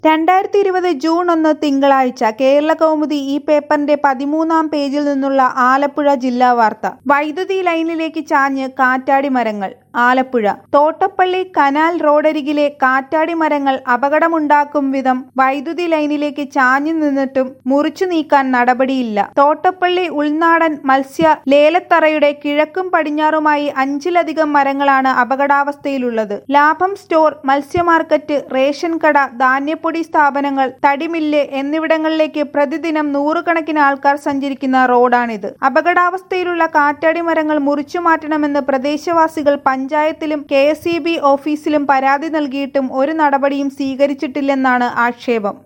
രണ്ടായിരത്തി ഇരുപത് ജൂൺ ഒന്ന് തിങ്കളാഴ്ച കേരള കൗമുദി ഈ പേപ്പറിന്റെ പതിമൂന്നാം പേജിൽ നിന്നുള്ള ആലപ്പുഴ ജില്ലാ വാർത്ത വൈദ്യുതി ലൈനിലേക്ക് ചാഞ്ഞ് കാറ്റാടി മരങ്ങൾ ആലപ്പുഴ തോട്ടപ്പള്ളി കനാൽ റോഡരികിലെ കാറ്റാടി മരങ്ങൾ അപകടമുണ്ടാക്കും വിധം വൈദ്യുതി ലൈനിലേക്ക് ചാഞ്ഞു നിന്നിട്ടും മുറിച്ചു നീക്കാൻ നടപടിയില്ല തോട്ടപ്പള്ളി ഉൾനാടൻ മത്സ്യ ലേലത്തറയുടെ കിഴക്കും പടിഞ്ഞാറുമായി അഞ്ചിലധികം മരങ്ങളാണ് അപകടാവസ്ഥയിലുള്ളത് ലാഭം സ്റ്റോർ മത്സ്യ മാർക്കറ്റ് റേഷൻ കട ധാന്യപ്പൊടി സ്ഥാപനങ്ങൾ തടിമില്ല് എന്നിവിടങ്ങളിലേക്ക് പ്രതിദിനം നൂറുകണക്കിന് ആൾക്കാർ സഞ്ചരിക്കുന്ന റോഡാണിത് അപകടാവസ്ഥയിലുള്ള കാറ്റാടി മരങ്ങൾ മുറിച്ചു മാറ്റണമെന്ന് പ്രദേശവാസികൾ പഞ്ചായത്തിലും കെ ഓഫീസിലും പരാതി നൽകിയിട്ടും ഒരു നടപടിയും സ്വീകരിച്ചിട്ടില്ലെന്നാണ് ആക്ഷേപം